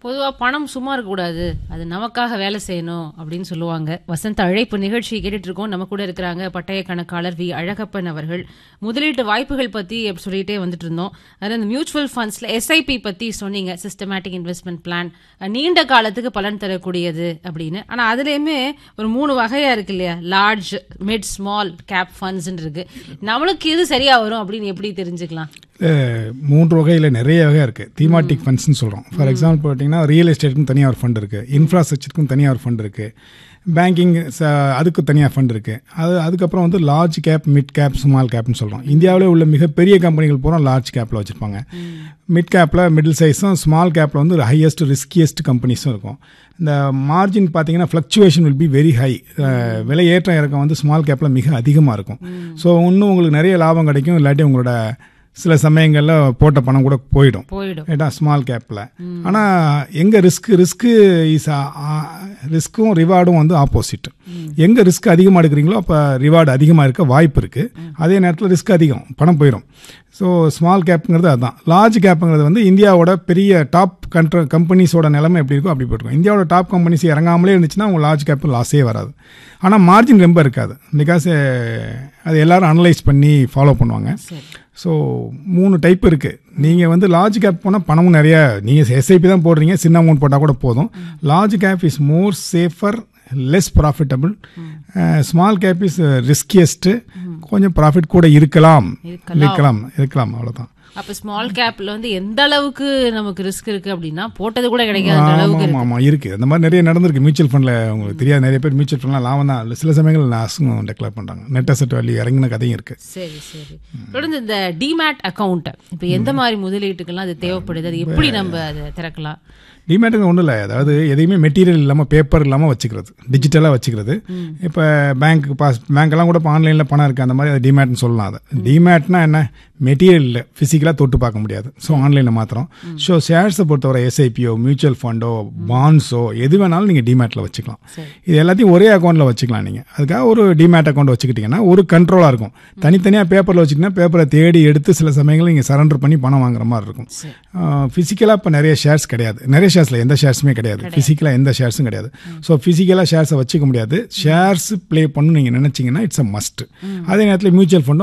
பொதுவா பணம் சும்மா இருக்கக்கூடாது அது நமக்காக வேலை செய்யணும் அப்படின்னு சொல்லுவாங்க வசந்த அழைப்பு நிகழ்ச்சி கேட்டுட்டு இருக்கோம் நம்ம கூட இருக்கிறாங்க பட்டய கணக்காளர் வி அழகப்பன் அவர்கள் முதலீட்டு வாய்ப்புகள் பத்தி அப்படி சொல்லிட்டே வந்துட்டு இருந்தோம் அதில் இந்த மியூச்சுவல் ஃபண்ட்ஸ்ல எஸ்ஐபி பத்தி சொன்னீங்க சிஸ்டமேட்டிக் இன்வெஸ்ட்மெண்ட் பிளான் நீண்ட காலத்துக்கு பலன் தரக்கூடியது அப்படின்னு ஆனா அதுலயுமே ஒரு மூணு வகையா இருக்கு இல்லையா large mid small cap funds இருக்கு நம்மளுக்கு இது சரியா வரும் அப்படின்னு எப்படி தெரிஞ்சுக்கலாம் அஹ், மூன்று வகையில் நிறைய வகை இருக்குது தீமாட்டிக் ஃபண்ட்ஸ்னு சொல்கிறோம் ஃபார் எக்ஸாம்பிள் பார்த்தீங்கன்னா ரியல் எஸ்டேட்டுக்கும் தனியாக ஒரு ஃபண்ட் இருக்குது இன்ஃப்ராஸ்ட்ரக்சருக்கும் தனியாக ஒரு ஃபண்ட் இருக்குது பேங்கிங் அதுக்கு தனியாக ஃபண்ட் இருக்குது அது அதுக்கப்புறம் வந்து large cap mid cap small கேப்னு சொல்கிறோம் இந்தியாவிலே உள்ள மிகப்பெரிய கம்பெனிகள் பூரா லார்ஜ் கேப்பில் வச்சுருப்பாங்க மிட் கேப்பில் மிடில் சைஸும் ஸ்மால் கேப்பில் வந்து ஒரு ஹையஸ்ட் ரிஸ்கியஸ்ட் கம்பெனிஸும் இருக்கும் இந்த மார்ஜின் பார்த்தீங்கன்னா fluctuation will be very high விலை ஏற்றம் இறக்கம் வந்து ஸ்மால் கேப்பில் மிக அதிகமாக இருக்கும் ஸோ இன்னும் உங்களுக்கு நிறைய லாபம் கிடைக்கும் இல்லாட்டி உங்களோட சில சமயங்களில் போட்ட பணம் கூட போயிடும் போயிடும் ரைட்டா ஸ்மால் கேப்பில் ஆனால் எங்கே ரிஸ்க் ரிஸ்க்கு இஸ் ரிஸ்க்கும் ரிவார்டும் வந்து ஆப்போசிட் எங்கே ரிஸ்க் அதிகமாக எடுக்கிறீங்களோ அப்போ ரிவார்டு அதிகமாக இருக்க வாய்ப்பு இருக்குது அதே நேரத்தில் ரிஸ்க் அதிகம் பணம் போயிடும் ஸோ ஸ்மால் கேப்புங்கிறது அதுதான் லார்ஜ் கேப்புங்கிறது வந்து இந்தியாவோட பெரிய டாப் கண்ட்ர கம்பெனிஸோட நிலைமை எப்படி இருக்கோ அப்படி போயிருக்கும் இந்தியாவோட டாப் கம்பெனிஸ் இறங்காமலே இருந்துச்சுன்னா உங்கள் லார்ஜ் கேப் லாஸே வராது ஆனால் மார்ஜின் ரொம்ப இருக்காது பிகாஸ் அது எல்லாரும் அனலைஸ் பண்ணி ஃபாலோ பண்ணுவாங்க சரி ஸோ மூணு டைப் இருக்குது நீங்கள் வந்து லார்ஜ் கேப் போனால் பணமும் நிறைய நீங்கள் எஸ்ஐபி தான் போடுறீங்க சின்ன அமௌண்ட் போட்டால் கூட போதும் large cap is more safer less profitable small cap is riskiest கொஞ்சம் ப்ராஃபிட் கூட இருக்கலாம் இருக்கலாம். இருக்கலாம் இருக்கலாம் அவ்வளோதான் அப்ப ஸ்மால் கேப்ல வந்து எந்த அளவுக்கு நமக்கு ரிஸ்க் இருக்கு அப்படின்னா போட்டது கூட கிடைக்காத அளவுக்கு ஆமாம் ஆமாம் இருக்குது அந்த மாதிரி நிறைய நடந்திருக்கு மியூச்சுவல் ஃபண்டில் உங்களுக்கு தெரியாது நிறைய பேர் மியூச்சுவல் ஃபண்ட்லாம் லாபம் தான் சில சமயங்கள் லாஸும் டெக்ளேர் பண்ணுறாங்க நெட் அசெட் வேல்யூ இறங்கின கதையும் இருக்குது சரி சரி தொடர்ந்து இந்த டிமேட் அக்கவுண்ட் இப்ப எந்த மாதிரி முதலீட்டுக்கெல்லாம் அது தேவைப்படுது அது எப்படி நம்ம அதை திறக்கலாம் டிமேட்டுங்க ஒன்றும் இல்லை அதாவது எதையுமே மெட்டீரியல் இல்லாமல் பேப்பர் இல்லாமல் வச்சுக்கிறது டிஜிட்டலாக வச்சுக்கிறது இப்போ பேங்க் பாஸ் பேங்க்கெல்லாம் கூட இப்போ ஆன்லைனில் பணம் இருக்குது அந்த மாதிரி அது டிமேட்னு சொல்லலாம் அதை டிமேட்னா என்ன மெட்டீரியல் இல்லை ஃபிசிக்கலாக தொட்டு பார்க்க முடியாது ஸோ ஆன்லைனில் மாத்திரம் ஸோ ஷேர்ஸை பொறுத்தவரை எஸ்ஐபியோ மியூச்சுவல் ஃபண்டோ பாண்ட்ஸோ எது வேணாலும் நீங்கள் டிமேட்டில் வச்சுக்கலாம் சரி இது எல்லாத்தையும் ஒரே அக்கௌண்ட்டில் வச்சுக்கலாம் நீங்கள் அதுக்காக ஒரு டிமேட் அக்கௌண்ட் வச்சுக்கிட்டிங்கன்னா ஒரு கண்ட்ரோலாக இருக்கும் தனித்தனியாக பேப்பரில் வச்சுக்கிட்டீங்கன்னா பேப்பரை தேடி எடுத்து சில சமயங்களில் நீங்கள் சரண்டர் பண்ணி பணம் வாங்குற மாதிரி இருக்கும் சரி ஃபிசிக்கலாக இப்போ நிறைய ஷேர்ஸ் கிடையாது நிறைய ஷேர்ஸில் எந்த ஷேர்ஸுமே கிடையாது ஃபிசிக்கலாக எந்த ஷேர்ஸும் கிடையாது ஸோ ஃபிசிக்கலாக ஷேர்ஸை வச்சுக்க முடியாது ஷேர்ஸ் ப்ளே பண்ணணும் நீங்கள் நினச்சிங்கன்னா இட்ஸ் அ மஸ்ட் அதே நேரத்தில் மியூச்சுவல் ஃபண்டும்